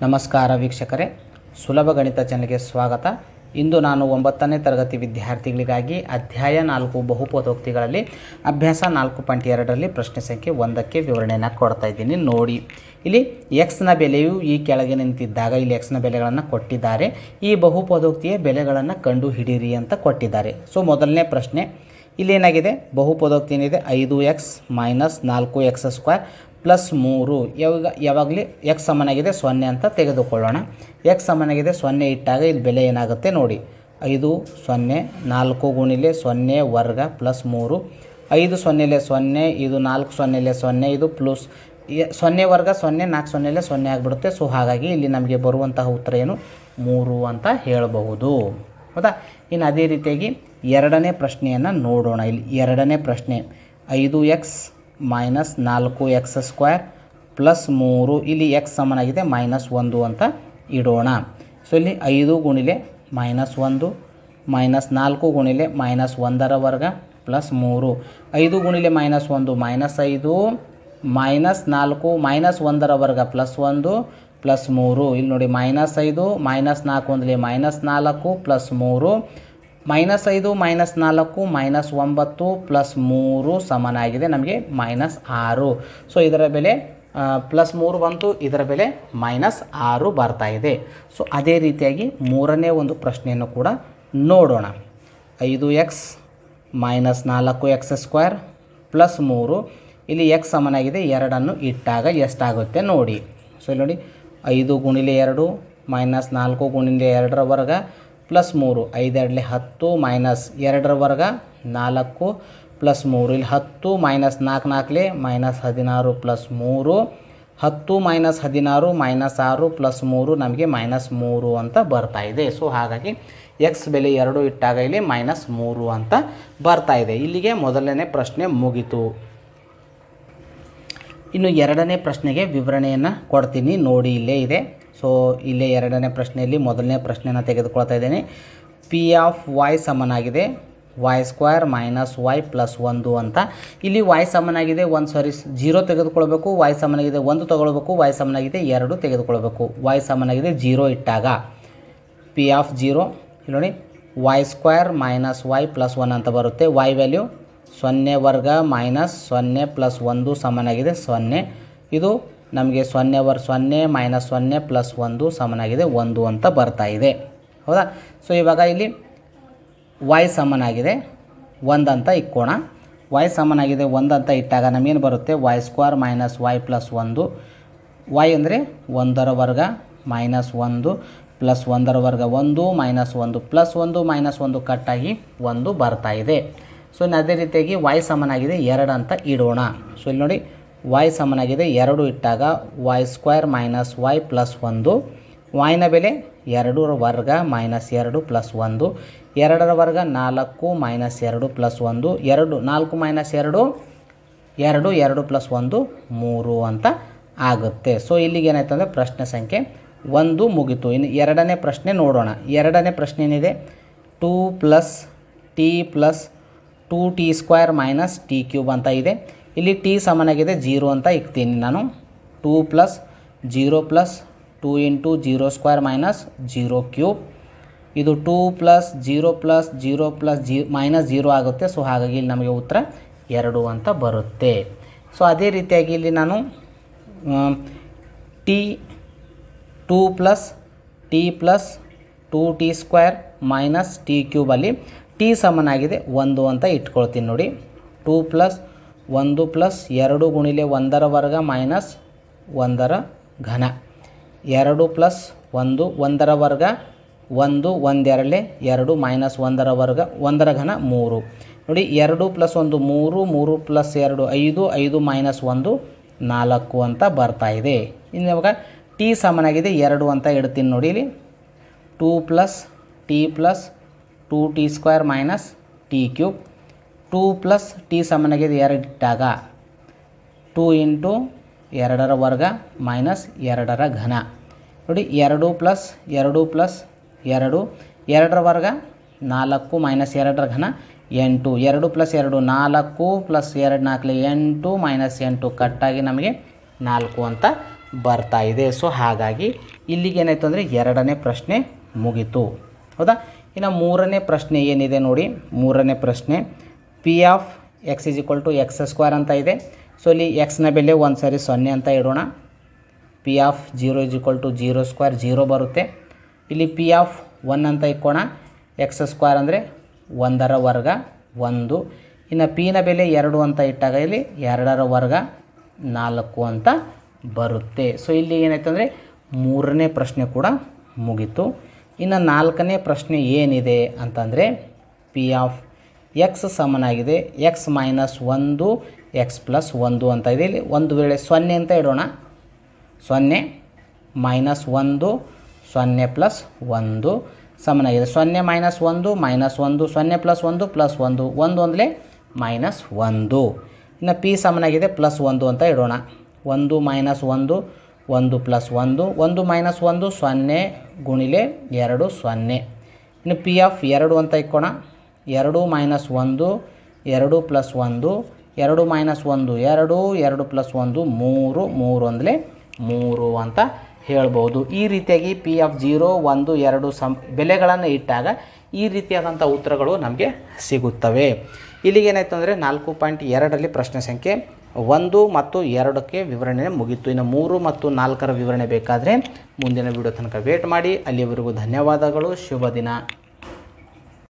ನಮಸ್ಕಾರ ವೀಕ್ಷಕರೇ ಸುಲಭ ಗಣಿತ ಚಾನಲ್ಗೆ ಸ್ವಾಗತ ಇಂದು ನಾನು ಒಂಬತ್ತನೇ ತರಗತಿ ವಿದ್ಯಾರ್ಥಿಗಳಿಗಾಗಿ ಅಧ್ಯಾಯ ನಾಲ್ಕು ಬಹುಪದೋಕ್ತಿಗಳಲ್ಲಿ ಅಭ್ಯಾಸ ನಾಲ್ಕು ಪಾಯಿಂಟ್ ಎರಡರಲ್ಲಿ ಪ್ರಶ್ನೆ ಸಂಖ್ಯೆ ಒಂದಕ್ಕೆ ವಿವರಣೆಯನ್ನು ಕೊಡ್ತಾ ಇದ್ದೀನಿ ನೋಡಿ ಇಲ್ಲಿ ಎಕ್ಸ್ನ ಬೆಲೆಯು ಈ ಕೆಳಗೆ ನಿಂತಿದ್ದಾಗ ಇಲ್ಲಿ ಎಕ್ಸ್ನ ಬೆಲೆಗಳನ್ನು ಕೊಟ್ಟಿದ್ದಾರೆ ಈ ಬಹುಪದೋಕ್ತಿಯ ಬೆಲೆಗಳನ್ನು ಕಂಡು ಹಿಡೀರಿ ಅಂತ ಕೊಟ್ಟಿದ್ದಾರೆ ಸೊ ಮೊದಲನೇ ಪ್ರಶ್ನೆ ಇಲ್ಲಿ ಏನಾಗಿದೆ ಬಹುಪದೋಕ್ತಿ ಏನಿದೆ ಐದು ಎಕ್ಸ್ ಮೈನಸ್ ನಾಲ್ಕು ಎಕ್ಸ್ ಸ್ಕ್ವೇರ್ ಪ್ಲಸ್ ಮೂರು ಯಾವಾಗ ಯಾವಾಗಲೇ ಎಕ್ಸ್ ಸಮನಾಗಿದೆ ಸೊನ್ನೆ ಅಂತ ತೆಗೆದುಕೊಳ್ಳೋಣ ಎಕ್ಸ್ ಸಮನಾಗಿದೆ ಸೊನ್ನೆ ಇಟ್ಟಾಗ ಇಲ್ಲಿ ಬೆಲೆ ಏನಾಗುತ್ತೆ ನೋಡಿ ಐದು ಸೊನ್ನೆ ನಾಲ್ಕು ಗುಣಿಲೆ ಸೊನ್ನೆ ವರ್ಗ ಪ್ಲಸ್ ಮೂರು ಐದು ಸೊನ್ನೆಲೆ ಸೊನ್ನೆ ಇದು ನಾಲ್ಕು ಸೊನ್ನೆಲೆ ಸೊನ್ನೆ ಇದು ಪ್ಲಸ್ ಎ- ಸೊನ್ನೆ ವರ್ಗ ಸೊನ್ನೆ ನಾಲ್ಕು ಸೊನ್ನೆಲೆ ಸೊನ್ನೆ ಆಗಿಬಿಡುತ್ತೆ ಸೊ ಹಾಗಾಗಿ ಇಲ್ಲಿ ನಮಗೆ ಬರುವಂತಹ ಉತ್ತರ ಏನು ಮೂರು ಅಂತ ಹೇಳಬಹುದು ಹೌದಾ ಇನ್ನು ಅದೇ ರೀತಿಯಾಗಿ ಎರಡನೇ ಪ್ರಶ್ನೆಯನ್ನು ನೋಡೋಣ ಇಲ್ಲಿ ಎರಡನೇ ಪ್ರಶ್ನೆ ಐದು ಎಕ್ಸ್ ಮೈನಸ್ ನಾಲ್ಕು ಎಕ್ಸ್ ಸ್ಕ್ವೇರ್ ಪ್ಲಸ್ ಮೂರು ಇಲ್ಲಿ ಎಕ್ಸ್ ಸಮನಾಗಿದೆ ಮೈನಸ್ ಒಂದು ಅಂತ ಇಡೋಣ ಸೊ ಇಲ್ಲಿ ಐದು ಗುಣಿಲೆ ಮೈನಸ್ ಒಂದು ಮೈನಸ್ ನಾಲ್ಕು ಗುಣಿಲೆ ಮೈನಸ್ ಒಂದರ ವರ್ಗ ಪ್ಲಸ್ ಮೂರು ಐದು ಗುಣಿಲೆ ಮೈನಸ್ ಒಂದು ಮೈನಸ್ ಐದು ಮೈನಸ್ ನಾಲ್ಕು ಮೈನಸ್ ಒಂದರ ವರ್ಗ ಪ್ಲಸ್ ಒಂದು ಪ್ಲಸ್ ಮೂರು ಇಲ್ಲಿ ನೋಡಿ ಮೈನಸ್ ಐದು ಮೈನಸ್ ನಾಲ್ಕು ಒಂದಲಿ ಮೈನಸ್ ನಾಲ್ಕು ಪ್ಲಸ್ ಮೂರು ಮೈನಸ್ ಐದು ಮೈನಸ್ ನಾಲ್ಕು ಮೈನಸ್ ಒಂಬತ್ತು ಪ್ಲಸ್ ಮೂರು ಸಮನಾಗಿದೆ ನಮಗೆ ಮೈನಸ್ ಆರು ಸೊ ಇದರ ಬೆಲೆ ಪ್ಲಸ್ ಮೂರು ಬಂತು ಇದರ ಬೆಲೆ ಮೈನಸ್ ಆರು ಬರ್ತಾ ಇದೆ ಸೊ ಅದೇ ರೀತಿಯಾಗಿ ಮೂರನೇ ಒಂದು ಪ್ರಶ್ನೆಯನ್ನು ಕೂಡ ನೋಡೋಣ ಐದು ಎಕ್ಸ್ ಮೈನಸ್ ನಾಲ್ಕು ಎಕ್ಸ್ ಸ್ಕ್ವೇರ್ ಪ್ಲಸ್ ಮೂರು ಇಲ್ಲಿ ಎಕ್ಸ್ ಸಮನಾಗಿದೆ ಎರಡನ್ನು ಇಟ್ಟಾಗ ಎಷ್ಟಾಗುತ್ತೆ ನೋಡಿ ಸೊ ಇಲ್ಲಿ ನೋಡಿ ಐದು ಗುಣಿಲೆ ಎರಡು ಮೈನಸ್ ನಾಲ್ಕು ಗುಣಿಲೆ ಎರಡರ ವರ್ಗ ಪ್ಲಸ್ ಮೂರು ಐದೆರಡಲೆ ಹತ್ತು ಮೈನಸ್ ಎರಡರ ವರ್ಗ ನಾಲ್ಕು ಪ್ಲಸ್ ಮೂರು ಇಲ್ಲಿ ಹತ್ತು ಮೈನಸ್ ನಾಲ್ಕು ನಾಲ್ಕಲೆ ಮೈನಸ್ ಹದಿನಾರು ಪ್ಲಸ್ ಮೂರು ಹತ್ತು ಮೈನಸ್ ಹದಿನಾರು ಮೈನಸ್ ಆರು ಪ್ಲಸ್ ಮೂರು ನಮಗೆ ಮೈನಸ್ ಮೂರು ಅಂತ ಬರ್ತಾ ಇದೆ ಸೊ ಹಾಗಾಗಿ ಎಕ್ಸ್ ಬೆಲೆ ಎರಡು ಇಟ್ಟಾಗ ಇಲ್ಲಿ ಮೈನಸ್ ಮೂರು ಅಂತ ಬರ್ತಾ ಇದೆ ಇಲ್ಲಿಗೆ ಮೊದಲನೇ ಪ್ರಶ್ನೆ ಮುಗೀತು ಇನ್ನು ಎರಡನೇ ಪ್ರಶ್ನೆಗೆ ವಿವರಣೆಯನ್ನು ಕೊಡ್ತೀನಿ ನೋಡಿ ಇಲ್ಲೇ ಇದೆ ಸೊ ಇಲ್ಲೇ ಎರಡನೇ ಪ್ರಶ್ನೆಯಲ್ಲಿ ಮೊದಲನೇ ಪ್ರಶ್ನೆನ ತೆಗೆದುಕೊಳ್ತಾ ಇದ್ದೇನೆ ಪಿ ಆಫ್ ವಾಯ್ ಸಮನಾಗಿದೆ y square minus y plus ಒಂದು ಅಂತ ಇಲ್ಲಿ ವಾಯ್ ಸಮನಾಗಿದೆ ಒಂದು ಸಾರಿ ಜೀರೋ ತೆಗೆದುಕೊಳ್ಬೇಕು ವಾಯ್ ಸಮನಾಗಿದೆ ಒಂದು ತಗೊಳ್ಬೇಕು ವಾಯ್ ಸಮನಾಗಿದೆ ಎರಡು ತೆಗೆದುಕೊಳ್ಬೇಕು ವಾಯ್ ಸಮನಾಗಿದೆ ಜೀರೋ ಇಟ್ಟಾಗ ಪಿ ಆಫ್ ಜೀರೋ ಇಲ್ಲಿ ನೋಡಿ y square minus y plus one ಅಂತ ಬರುತ್ತೆ ವಾಯ್ ವ್ಯಾಲ್ಯೂ ಸೊನ್ನೆ ವರ್ಗ ಮೈನಸ್ ಸೊನ್ನೆ ಪ್ಲಸ್ ಒಂದು ಸಮನಾಗಿದೆ ಸೊನ್ನೆ ಇದು ನಮಗೆ ಸೊನ್ನೆ ವರ್ ಸೊನ್ನೆ ಮೈನಸ್ ಸೊನ್ನೆ ಪ್ಲಸ್ ಒಂದು ಸಮನಾಗಿದೆ ಒಂದು ಅಂತ ಬರ್ತಾ ಇದೆ ಹೌದಾ ಸೊ ಇವಾಗ ಇಲ್ಲಿ ವಾಯ್ ಸಮನಾಗಿದೆ ಒಂದು ಅಂತ ಇಕ್ಕೋಣ ವಾಯ್ ಸಮನಾಗಿದೆ ಒಂದು ಅಂತ ಇಟ್ಟಾಗ ನಮಗೇನು ಬರುತ್ತೆ y square minus y plus ಒಂದು ವಾಯ್ ಅಂದರೆ ಒಂದರ ವರ್ಗ ಮೈನಸ್ ಒಂದು ಪ್ಲಸ್ ಒಂದರ ವರ್ಗ ಒಂದು ಮೈನಸ್ ಒಂದು ಪ್ಲಸ್ ಒಂದು ಮೈನಸ್ ಒಂದು ಕಟ್ಟಾಗಿ ಒಂದು ಬರ್ತಾ ಇದೆ ಸೊ ಇನ್ನು ಅದೇ ರೀತಿಯಾಗಿ ವಾಯ್ ಸಮನಾಗಿದೆ ಎರಡು ಅಂತ ಇಡೋಣ ಸೊ ಇಲ್ಲಿ ನೋಡಿ ವಾಯ್ ಸಮನಾಗಿದೆ ಎರಡು ಇಟ್ಟಾಗ y square minus y plus ಒಂದು ವಾಯ್ನ ಬೆಲೆ ಎರಡರ ವರ್ಗ ಮೈನಸ್ ಎರಡು ಪ್ಲಸ್ ಒಂದು ಎರಡರ ವರ್ಗ ನಾಲ್ಕು ಮೈನಸ್ ಎರಡು ಪ್ಲಸ್ ಒಂದು ಎರಡು ನಾಲ್ಕು ಮೈನಸ್ ಎರಡು ಎರಡು ಎರಡು ಪ್ಲಸ್ ಒಂದು ಮೂರು ಅಂತ ಆಗುತ್ತೆ ಸೊ ಇಲ್ಲಿಗೆ ಏನಾಯ್ತು ಅಂದರೆ ಪ್ರಶ್ನೆ ಸಂಖ್ಯೆ ಒಂದು ಮುಗೀತು ಇನ್ನು ಎರಡನೇ ಪ್ರಶ್ನೆ ನೋಡೋಣ ಎರಡನೇ ಪ್ರಶ್ನೆ ಏನಿದೆ two plus t plus two t square minus t cube ಅಂತ ಇದೆ ಇಲ್ಲಿ ಟಿ ಸಮನಾಗಿದೆ ಜೀರೋ ಅಂತ ಇಕ್ತೀನಿ ನಾನು two plus zero plus two into zero square minus zero cube ಇದು two plus zero plus zero plus ಜೀ ಮೈನಸ್ ಜೀರೋ ಆಗುತ್ತೆ ಸೊ ಹಾಗಾಗಿ ಇಲ್ಲಿ ನಮಗೆ ಉತ್ತರ ಎರಡು ಅಂತ ಬರುತ್ತೆ ಸೊ ಅದೇ ರೀತಿಯಾಗಿ ಇಲ್ಲಿ ನಾನು t two plus t plus two t square minus t ಕ್ಯೂಬಲ್ಲಿ ಟಿ ಸಮನಾಗಿದೆ ಒಂದು ಅಂತ ಇಟ್ಕೊಳ್ತೀನಿ ನೋಡಿ ಟೂ ಪ್ಲಸ್ ಒಂದು ಪ್ಲಸ್ ಎರಡು ಗುಣಿಲೆ ಒಂದರ ವರ್ಗ ಮೈನಸ್ ಒಂದರ ಘನ ಎರಡು ಪ್ಲಸ್ ಒಂದು ಒಂದರ ವರ್ಗ ಒಂದು ಒಂದೆರಡಲೆ ಎರಡು ಮೈನಸ್ ಒಂದರ ವರ್ಗ ಒಂದರ ಘನ ಮೂರು ನೋಡಿ ಎರಡು ಪ್ಲಸ್ ಒಂದು ಮೂರು ಮೂರು ಪ್ಲಸ್ ಎರಡು ಐದು ಐದು ಮೈನಸ್ ಒಂದು ನಾಲ್ಕು ಅಂತ ಬರ್ತಾ ಇದೆ ಇನ್ನು ಇವಾಗ ಟಿ ಸಮನಾಗಿದೆ ಎರಡು ಅಂತ ಇಡ್ತೀನಿ ನೋಡಿ ಇಲ್ಲಿ two plus t plus two t square minus t cube two plus t ಸಮನಾಗಿದೆ ಎರಡು ಇಟ್ಟಾಗ ಟೂ ಇಂಟು ಎರಡರ ವರ್ಗ ಮೈನಸ್ ಎರಡರ ಘನ ನೋಡಿ ಎರಡು ಪ್ಲಸ್ ಎರಡು ಪ್ಲಸ್ ಎರಡು ಎರಡರ ವರ್ಗ ನಾಲ್ಕು ಮೈನಸ್ ಎರಡರ ಘನ ಎಂಟು ಎರಡು ಪ್ಲಸ್ ಎರಡು ನಾಲ್ಕು ಪ್ಲಸ್ ಎರಡು ನಾಲ್ಕಲೆ ಎಂಟು ಮೈನಸ್ ಎಂಟು ಕಟ್ಟಾಗಿ ನಮಗೆ ನಾಲ್ಕು ಅಂತ ಬರ್ತಾ ಇದೆ ಸೊ ಹಾಗಾಗಿ ಇಲ್ಲಿಗೆ ಏನಾಯಿತು ಅಂದರೆ ಎರಡನೇ ಪ್ರಶ್ನೆ ಮುಗೀತು ಹೌದಾ ಇನ್ನು ಮೂರನೇ ಪ್ರಶ್ನೆ ಏನಿದೆ ನೋಡಿ ಮೂರನೇ ಪ್ರಶ್ನೆ P of x is equal to x square ಅಂತ ಇದೆ ಸೊ ಇಲ್ಲಿ ಎಕ್ಸ್ನ ಬೆಲೆ ಒಂದು ಸಾರಿ ಸೊನ್ನೆ ಅಂತ ಇಡೋಣ P of zero is equal to zero square zero ಬರುತ್ತೆ ಇಲ್ಲಿ ಪಿ ಆಫ್ ಒನ್ ಅಂತ ಇಕ್ಕೋಣ ಎಕ್ಸ್ ಸ್ಕ್ವೇರ್ ಅಂದರೆ ಒಂದರ ವರ್ಗ ಒಂದು ಇನ್ನು ಪಿನ ಬೆಲೆ ಎರಡು ಅಂತ ಇಟ್ಟಾಗ ಇಲ್ಲಿ ಎರಡರ ವರ್ಗ ನಾಲ್ಕು ಅಂತ ಬರುತ್ತೆ ಸೊ ಇಲ್ಲಿ ಏನಾಯ್ತು ಅಂದರೆ ಮೂರನೇ ಪ್ರಶ್ನೆ ಕೂಡ ಮುಗೀತು ಇನ್ನು ನಾಲ್ಕನೇ ಪ್ರಶ್ನೆ ಏನಿದೆ ಅಂತಂದರೆ ಪಿ ಆಫ್ ಎಕ್ಸ್ ಸಮನಾಗಿದೆ ಎಕ್ಸ್ ಮೈನಸ್ ಒಂದು ಎಕ್ಸ್ ಪ್ಲಸ್ ಒಂದು ಅಂತ ಇದೆ ಇಲ್ಲಿ ಒಂದು ವೇಳೆ ಸೊನ್ನೆ ಅಂತ ಇಡೋಣ ಸೊನ್ನೆ ಮೈನಸ್ ಒಂದು ಸೊನ್ನೆ ಪ್ಲಸ್ ಒಂದು ಸಮನಾಗಿದೆ ಸೊನ್ನೆ ಮೈನಸ್ ಒಂದು ಮೈನಸ್ ಒಂದು ಸೊನ್ನೆ ಪ್ಲಸ್ ಒಂದು ಪ್ಲಸ್ ಒಂದು ಒಂದು ಒಂದಲೇ ಮೈನಸ್ ಒಂದು ಇನ್ನು ಪಿ ಸಮನಾಗಿದೆ ಪ್ಲಸ್ ಒಂದು ಅಂತ ಇಡೋಣ ಒಂದು ಮೈನಸ್ ಒಂದು ಒಂದು ಪ್ಲಸ್ ಒಂದು ಒಂದು ಮೈನಸ್ ಒಂದು ಸೊನ್ನೆ ಗುಣಿಲೆ ಎರಡು ಸೊನ್ನೆ ಇನ್ನು ಪಿ ಆಫ್ ಎರಡು ಅಂತ ಇಕ್ಕೋಣ ಎರಡು ಮೈನಸ್ ಒಂದು ಎರಡು ಪ್ಲಸ್ ಒಂದು ಎರಡು ಮೈನಸ್ ಒಂದು ಎರಡು ಎರಡು ಪ್ಲಸ್ ಒಂದು ಮೂರು ಮೂರು ಅಂದಲೇ ಮೂರು ಅಂತ ಹೇಳ್ಬೋದು ಈ ರೀತಿಯಾಗಿ ಪಿ ಆಫ್ ಜೀರೋ ಒಂದು ಎರಡು ಸಂ ಬೆಲೆಗಳನ್ನು ಇಟ್ಟಾಗ ಈ ರೀತಿಯಾದಂಥ ಉತ್ತರಗಳು ನಮಗೆ ಸಿಗುತ್ತವೆ ಇಲ್ಲಿಗೆ ಏನಾಯಿತು ಅಂದರೆ ನಾಲ್ಕು ಪಾಯಿಂಟ್ ಎರಡರಲ್ಲಿ ಪ್ರಶ್ನೆ ಸಂಖ್ಯೆ ಒಂದು ಮತ್ತು ಎರಡಕ್ಕೆ ವಿವರಣೆ ಮುಗೀತು ಇನ್ನು ಮೂರು ಮತ್ತು ನಾಲ್ಕರ ವಿವರಣೆ ಬೇಕಾದರೆ ಮುಂದಿನ ವಿಡಿಯೋ ತನಕ ವೇಟ್ ಮಾಡಿ ಅಲ್ಲಿವರೆಗೂ ಧನ್ಯವಾದಗಳು ಶುಭ ದಿನ